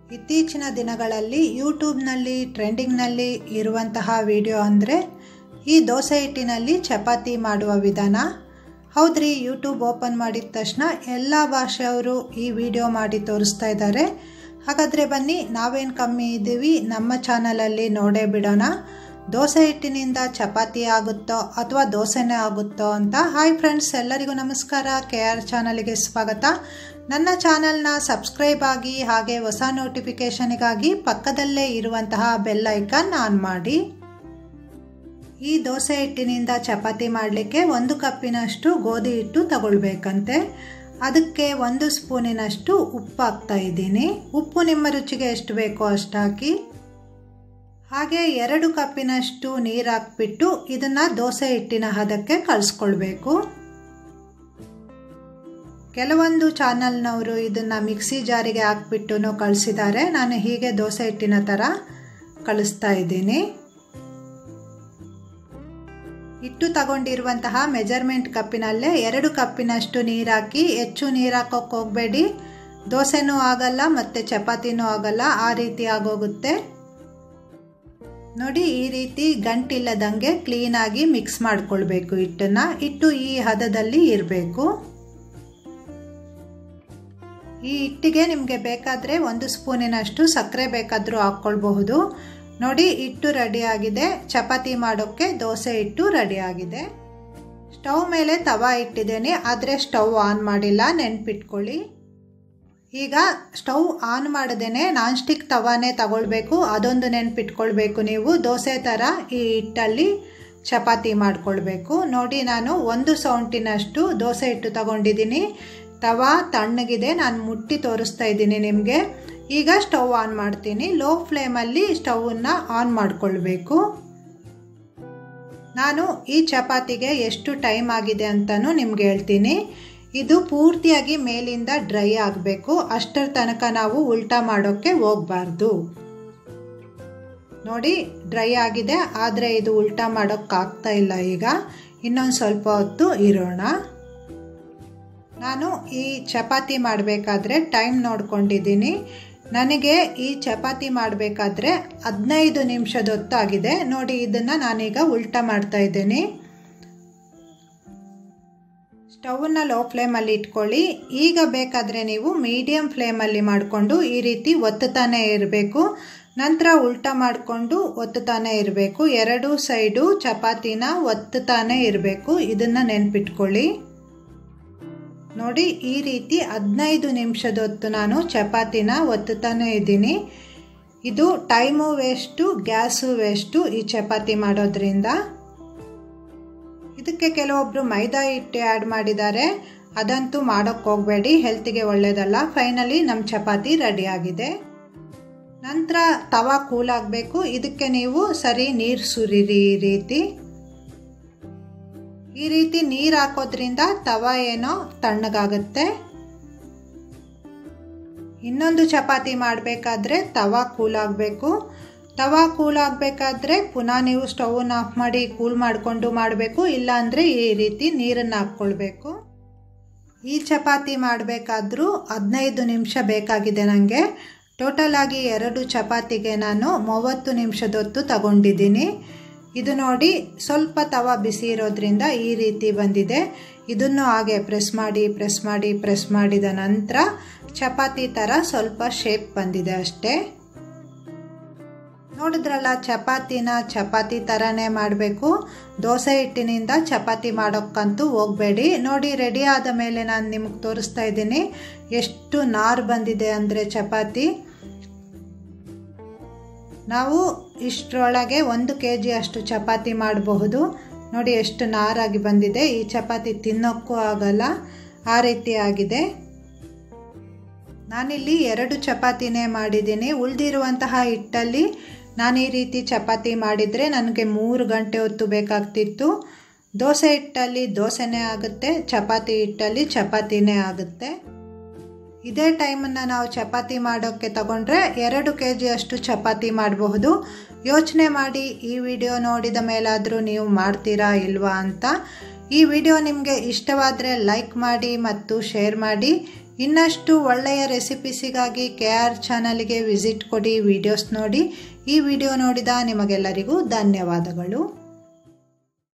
ಇತ್ತೀಚಿನ ದಿನಗಳಲ್ಲಿ ಯೂಟ್ಯೂಬ್ನಲ್ಲಿ ಟ್ರೆಂಡಿಂಗ್ನಲ್ಲಿ ಇರುವಂತಹ ವಿಡಿಯೋ ಅಂದರೆ ಈ ದೋಸೆ ಹಿಟ್ಟಿನಲ್ಲಿ ಚಪಾತಿ ಮಾಡುವ ವಿಧಾನ ಹೌದ್ರಿ ಯೂಟ್ಯೂಬ್ ಓಪನ್ ಮಾಡಿದ ತಕ್ಷಣ ಎಲ್ಲ ಭಾಷೆಯವರು ಈ ವಿಡಿಯೋ ಮಾಡಿ ತೋರಿಸ್ತಾ ಇದ್ದಾರೆ ಹಾಗಾದರೆ ಬನ್ನಿ ನಾವೇನು ಕಮ್ಮಿ ಇದ್ದೀವಿ ನಮ್ಮ ಚಾನಲಲ್ಲಿ ನೋಡೇ ಬಿಡೋಣ ದೋಸೆ ಹಿಟ್ಟಿನಿಂದ ಚಪಾತಿ ಆಗುತ್ತೋ ಅಥವಾ ದೋಸೆನೇ ಆಗುತ್ತೋ ಅಂತ ಹಾಯ್ ಫ್ರೆಂಡ್ಸ್ ಎಲ್ಲರಿಗೂ ನಮಸ್ಕಾರ ಕೆ ಆರ್ ಚಾನಲ್ಗೆ ಸ್ವಾಗತ ನನ್ನ ಚಾನಲ್ನ ಸಬ್ಸ್ಕ್ರೈಬ್ ಆಗಿ ಹಾಗೆ ಹೊಸ ನೋಟಿಫಿಕೇಷನ್ಗಾಗಿ ಪಕ್ಕದಲ್ಲೇ ಇರುವಂತಹ ಬೆಲ್ ಐಕನ್ ಆನ್ ಮಾಡಿ ಈ ದೋಸೆ ಹಿಟ್ಟಿನಿಂದ ಚಪಾತಿ ಮಾಡಲಿಕ್ಕೆ ಒಂದು ಕಪ್ಪಿನಷ್ಟು ಗೋಧಿ ಹಿಟ್ಟು ತಗೊಳ್ಬೇಕಂತೆ ಅದಕ್ಕೆ ಒಂದು ಸ್ಪೂನಿನಷ್ಟು ಉಪ್ಪು ಹಾಕ್ತಾ ಇದ್ದೀನಿ ಉಪ್ಪು ನಿಮ್ಮ ರುಚಿಗೆ ಎಷ್ಟು ಬೇಕೋ ಅಷ್ಟು ಹಾಕಿ ಹಾಗೆ ಎರಡು ಕಪ್ಪಿನಷ್ಟು ನೀರು ಹಾಕ್ಬಿಟ್ಟು ಇದನ್ನು ದೋಸೆ ಹಿಟ್ಟಿನ ಹದಕ್ಕೆ ಕಲಿಸ್ಕೊಳ್ಬೇಕು ಕೆಲವೊಂದು ಚಾನಲ್ನವರು ಇದನ್ನು ಮಿಕ್ಸಿ ಜಾರಿಗೆ ಹಾಕ್ಬಿಟ್ಟು ಕಳಿಸಿದ್ದಾರೆ ನಾನು ಹೀಗೆ ದೋಸೆ ಹಿಟ್ಟಿನ ಥರ ಕಳಿಸ್ತಾ ಇದ್ದೀನಿ ಹಿಟ್ಟು ತಗೊಂಡಿರುವಂತಹ ಮೆಜರ್ಮೆಂಟ್ ಕಪ್ಪಿನಲ್ಲೇ ಎರಡು ಕಪ್ಪಿನಷ್ಟು ನೀರು ಹಾಕಿ ಹೆಚ್ಚು ನೀರು ಹಾಕೋಕೆ ಹೋಗಬೇಡಿ ದೋಸೆನೂ ಆಗಲ್ಲ ಮತ್ತು ಚಪಾತಿನೂ ಆಗಲ್ಲ ಆ ರೀತಿ ಆಗೋಗುತ್ತೆ ನೋಡಿ ಈ ರೀತಿ ಗಂಟಿಲ್ಲದಂಗೆ ಕ್ಲೀನಾಗಿ ಮಿಕ್ಸ್ ಮಾಡ್ಕೊಳ್ಬೇಕು ಹಿಟ್ಟನ್ನು ಹಿಟ್ಟು ಈ ಹದದಲ್ಲಿ ಇರಬೇಕು ಈ ಹಿಟ್ಟಿಗೆ ನಿಮಗೆ ಬೇಕಾದರೆ ಒಂದು ಸ್ಪೂನಿನಷ್ಟು ಸಕ್ಕರೆ ಬೇಕಾದರೂ ಹಾಕ್ಕೊಳ್ಬಹುದು ನೋಡಿ ಹಿಟ್ಟು ರೆಡಿಯಾಗಿದೆ ಚಪಾತಿ ಮಾಡೋಕ್ಕೆ ದೋಸೆ ಹಿಟ್ಟು ರೆಡಿಯಾಗಿದೆ ಸ್ಟವ್ ಮೇಲೆ ತವಾ ಇಟ್ಟಿದ್ದೇನೆ ಆದರೆ ಸ್ಟವ್ ಆನ್ ಮಾಡಿಲ್ಲ ನೆನ್ಪಿಟ್ಕೊಳ್ಳಿ ಈಗ ಸ್ಟವ್ ಆನ್ ಮಾಡದೇನೆ ನಾನ್ ಸ್ಟಿಕ್ ತವಾನೇ ತಗೊಳ್ಬೇಕು ಅದೊಂದು ನೆನ್ಪಿಟ್ಕೊಳ್ಬೇಕು ನೀವು ದೋಸೆ ಥರ ಈ ಹಿಟ್ಟಲ್ಲಿ ಚಪಾತಿ ಮಾಡ್ಕೊಳ್ಬೇಕು ನೋಡಿ ನಾನು ಒಂದು ಸೌಂಟಿನಷ್ಟು ದೋಸೆ ಹಿಟ್ಟು ತಗೊಂಡಿದ್ದೀನಿ ತವಾ ತಣ್ಣಗಿದೆ ನಾನು ಮುಟ್ಟಿ ತೋರಿಸ್ತಾ ಇದ್ದೀನಿ ನಿಮಗೆ ಈಗ ಸ್ಟವ್ ಆನ್ ಮಾಡ್ತೀನಿ ಲೋ ಫ್ಲೇಮಲ್ಲಿ ಸ್ಟವನ್ನು ಆನ್ ಮಾಡಿಕೊಳ್ಬೇಕು ನಾನು ಈ ಚಪಾತಿಗೆ ಎಷ್ಟು ಟೈಮ್ ಆಗಿದೆ ಅಂತಲೂ ನಿಮ್ಗೆ ಹೇಳ್ತೀನಿ ಇದು ಪೂರ್ತಿಯಾಗಿ ಮೇಲಿಂದ ಡ್ರೈ ಆಗಬೇಕು ಅಷ್ಟರ ತನಕ ನಾವು ಉಲ್ಟಾ ಮಾಡೋಕ್ಕೆ ಹೋಗಬಾರ್ದು ನೋಡಿ ಡ್ರೈ ಆಗಿದೆ ಆದರೆ ಇದು ಉಲ್ಟಾ ಮಾಡೋಕ್ಕಾಗ್ತಾ ಇಲ್ಲ ಈಗ ಇನ್ನೊಂದು ಸ್ವಲ್ಪ ಹೊತ್ತು ಇರೋಣ ನಾನು ಈ ಚಪಾತಿ ಮಾಡಬೇಕಾದ್ರೆ ಟೈಮ್ ನೋಡ್ಕೊಂಡಿದ್ದೀನಿ ನನಗೆ ಈ ಚಪಾತಿ ಮಾಡಬೇಕಾದ್ರೆ ಹದಿನೈದು ನಿಮಿಷದ ಹೊತ್ತಾಗಿದೆ ನೋಡಿ ಇದನ್ನು ನಾನೀಗ ಉಲ್ಟಾ ಮಾಡ್ತಾ ಇದ್ದೀನಿ ಸ್ಟವನ್ನು ಲೋ ಫ್ಲೇಮಲ್ಲಿ ಇಟ್ಕೊಳ್ಳಿ ಈಗ ಬೇಕಾದರೆ ನೀವು ಮೀಡಿಯಮ್ ಫ್ಲೇಮಲ್ಲಿ ಮಾಡಿಕೊಂಡು ಈ ರೀತಿ ಒತ್ತುತ್ತಾನೆ ಇರಬೇಕು ನಂತರ ಉಲ್ಟಾ ಮಾಡಿಕೊಂಡು ಒತ್ತುತ್ತಾನೆ ಇರಬೇಕು ಎರಡೂ ಸೈಡು ಚಪಾತಿನ ಒತ್ತುತ್ತಾನೆ ಇರಬೇಕು ಇದನ್ನು ನೆನ್ಪಿಟ್ಕೊಳ್ಳಿ ನೋಡಿ ಈ ರೀತಿ ಹದಿನೈದು ನಿಮಿಷದ ಹೊತ್ತು ನಾನು ಚಪಾತಿನ ಒತ್ತುತ್ತಾನೆ ಇದ್ದೀನಿ ಇದು ಟೈಮು ವೇಸ್ಟು ಗ್ಯಾಸು ವೇಸ್ಟು ಈ ಚಪಾತಿ ಮಾಡೋದ್ರಿಂದ ಇದಕ್ಕೆ ಕೆಲವೊಬ್ಬರು ಮೈದಾ ಹಿಟ್ಟು ಆ್ಯಡ್ ಮಾಡಿದ್ದಾರೆ ಅದಂತೂ ಮಾಡೋಕ್ಕೆ ಹೋಗಬೇಡಿ ಹೆಲ್ತಿಗೆ ಒಳ್ಳೆಯದಲ್ಲ ಫೈನಲಿ ನಮ್ಮ ಚಪಾತಿ ರೆಡಿಯಾಗಿದೆ ನಂತರ ತವಾ ಕೂಲಾಗಬೇಕು ಇದಕ್ಕೆ ನೀವು ಸರಿ ನೀರು ಸುರಿರಿ ಈ ರೀತಿ ಈ ರೀತಿ ನೀರು ಹಾಕೋದ್ರಿಂದ ತವಾ ಏನೋ ತಣ್ಣಗಾಗುತ್ತೆ ಇನ್ನೊಂದು ಚಪಾತಿ ಮಾಡಬೇಕಾದ್ರೆ ತವಾ ಕೂಲಾಗಬೇಕು ತವಾ ಕೂಲ್ ಆಗಬೇಕಾದ್ರೆ ಪುನಃ ನೀವು ಸ್ಟವನ್ನು ಆಫ್ ಮಾಡಿ ಕೂಲ್ ಮಾಡಿಕೊಂಡು ಮಾಡಬೇಕು ಇಲ್ಲಾಂದರೆ ಈ ರೀತಿ ನೀರನ್ನು ಹಾಕ್ಕೊಳ್ಬೇಕು ಈ ಚಪಾತಿ ಮಾಡಬೇಕಾದ್ರೂ ಹದಿನೈದು ನಿಮಿಷ ಬೇಕಾಗಿದೆ ನನಗೆ ಟೋಟಲ್ ಆಗಿ ಎರಡು ಚಪಾತಿಗೆ ನಾನು ಮೂವತ್ತು ನಿಮಿಷದ ಹೊತ್ತು ತಗೊಂಡಿದ್ದೀನಿ ಇದು ನೋಡಿ ಸ್ವಲ್ಪ ತವ ಬಿಸಿ ಇರೋದ್ರಿಂದ ಈ ರೀತಿ ಬಂದಿದೆ ಇದನ್ನು ಹಾಗೆ ಪ್ರೆಸ್ ಮಾಡಿ ಪ್ರೆಸ್ ಮಾಡಿ ಪ್ರೆಸ್ ಮಾಡಿದ ನಂತರ ಚಪಾತಿ ಥರ ಸ್ವಲ್ಪ ಶೇಪ್ ಬಂದಿದೆ ಅಷ್ಟೇ ನೋಡಿದ್ರಲ್ಲ ಚಪಾತಿನ ಚಪಾತಿ ಥರನೇ ಮಾಡಬೇಕು ದೋಸೆ ಹಿಟ್ಟಿನಿಂದ ಚಪಾತಿ ಮಾಡೋಕ್ಕಂತೂ ಹೋಗಬೇಡಿ ನೋಡಿ ರೆಡಿ ಆದ ಮೇಲೆ ನಾನು ನಿಮಗೆ ತೋರಿಸ್ತಾ ಇದ್ದೀನಿ ಎಷ್ಟು ನಾರು ಬಂದಿದೆ ಅಂದರೆ ಚಪಾತಿ ನಾವು ಇಷ್ಟರೊಳಗೆ ಒಂದು ಕೆ ಜಿ ಅಷ್ಟು ಚಪಾತಿ ಮಾಡಬಹುದು ನೋಡಿ ಎಷ್ಟು ನಾರಾಗಿ ಬಂದಿದೆ ಈ ಚಪಾತಿ ತಿನ್ನೋಕ್ಕೂ ಆಗಲ್ಲ ಆ ರೀತಿ ಆಗಿದೆ ನಾನಿಲ್ಲಿ ಎರಡು ಚಪಾತಿನೇ ಮಾಡಿದ್ದೀನಿ ಉಳಿದಿರುವಂತಹ ಹಿಟ್ಟಲ್ಲಿ ನಾನು ಈ ರೀತಿ ಚಪಾತಿ ಮಾಡಿದರೆ ನನಗೆ ಮೂರು ಗಂಟೆ ಹೊತ್ತು ಬೇಕಾಗ್ತಿತ್ತು ದೋಸೆ ಹಿಟ್ಟಲ್ಲಿ ದೋಸೆನೇ ಆಗುತ್ತೆ ಚಪಾತಿ ಹಿಟ್ಟಲ್ಲಿ ಚಪಾತಿನೇ ಆಗುತ್ತೆ ಇದೇ ಟೈಮನ್ನು ನಾವು ಚಪಾತಿ ಮಾಡೋಕ್ಕೆ ತಗೊಂಡ್ರೆ ಎರಡು ಕೆ ಜಿಯಷ್ಟು ಚಪಾತಿ ಮಾಡಬಹುದು ಯೋಚನೆ ಮಾಡಿ ಈ ವಿಡಿಯೋ ನೋಡಿದ ಮೇಲಾದರೂ ನೀವು ಮಾಡ್ತೀರಾ ಇಲ್ವಾ ಅಂತ ಈ ವಿಡಿಯೋ ನಿಮಗೆ ಇಷ್ಟವಾದರೆ ಲೈಕ್ ಮಾಡಿ ಮತ್ತು ಶೇರ್ ಮಾಡಿ ಇನ್ನಷ್ಟು ಒಳ್ಳೆಯ ರೆಸಿಪೀಸಿಗಾಗಿ ಕೆ ಆರ್ ಚಾನಲ್ಗೆ ವಿಸಿಟ್ ಕೊಡಿ ವಿಡಿಯೋಸ್ ನೋಡಿ ಈ ವಿಡಿಯೋ ನೋಡಿದ ನಿಮಗೆಲ್ಲರಿಗೂ ಧನ್ಯವಾದಗಳು